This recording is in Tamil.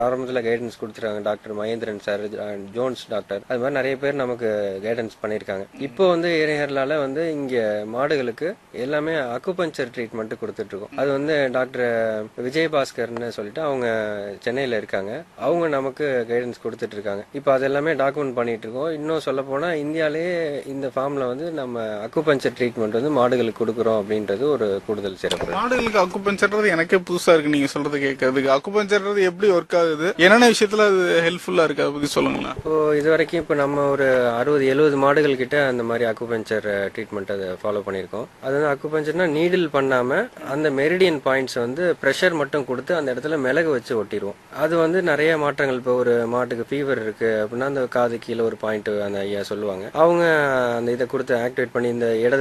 ஆரம்பத்தில் கைடன்ஸ் கொடுத்துருக்காங்க doctor Mahendran sir Jones doctor அது மாதிரி நிறைய பேர் நமக்கு கைடன்ஸ் பண்ணியிருக்காங்க இப்போ வந்து ஏரியாலால வந்து இங்கே மாடுகளுக்கு எல்லாமே அக்குபஞ்சர் ட்ரீட்மெண்ட் கொடுத்துட்டு இருக்கோம் அது வந்து டாக்டர் விஜயபாஸ்கர்னு சொல்லிட்டு அவங்க சென்னையில் இருக்காங்க அவங்க நமக்கு கைடன்ஸ் கொடுத்துட்டு இருக்காங்க இப்போ அது எல்லாமே டாக்குமெண்ட் பண்ணிட்டு இருக்கோம் இன்னும் சொல்ல போனால் இந்தியாவிலேயே இந்த ஃபார்மில் வந்து நம்ம அக்குபஞ்சர் ட்ரீட்மெண்ட் வந்து மாடுகளுக்கு கொடுக்குறோம் அப்படின்றது ஒரு கூடுதல் சிறப்பு மாடுகளுக்கு அக்குபஞ்சர்றது எனக்கே புதுசா இருக்கு நீங்க சொல்றது கேட்கறதுக்கு அக்குபஞ்சர்றது எப்படி ஒர்க் ஆகுது என்னென்ன விஷயத்துல அது ஹெல்ப்ஃபுல்லா இருக்கு அதை பத்தி சொல்லுங்களேன் இப்போ இது வரைக்கும் இப்போ நம்ம ஒரு அறுபது எழுபது மாடுகள் கிட்ட அந்த மாதிரி அக்குபஞ்சர் ட்ரீட்மெண்ட் அதை ஃபாலோ பண்ணியிருக்கோம் அது வந்து அக்குபஞ்சர்னா நீடில் பண்ணாம அந்த மெரிடியன் பாயிண்ட்ஸ் வந்து ப்ரெஷர் மட்டும் கொடுத்து அந்த இடத்துல மிளகு வச்சு ஒட்டிடுவோம் அது வந்து நிறைய மாற்றங்கள் இப்போ ஒரு மாட்டுக்கு ஃபீவர் இருக்கு அப்படின்னா அந்த காது கீழே ஒரு பாயிண்ட் அந்த ஐயா சொல்லுவாங்க அவங்க அந்த இதை கொடுத்து ஆக்டிவேட் பண்ணி இந்த இடது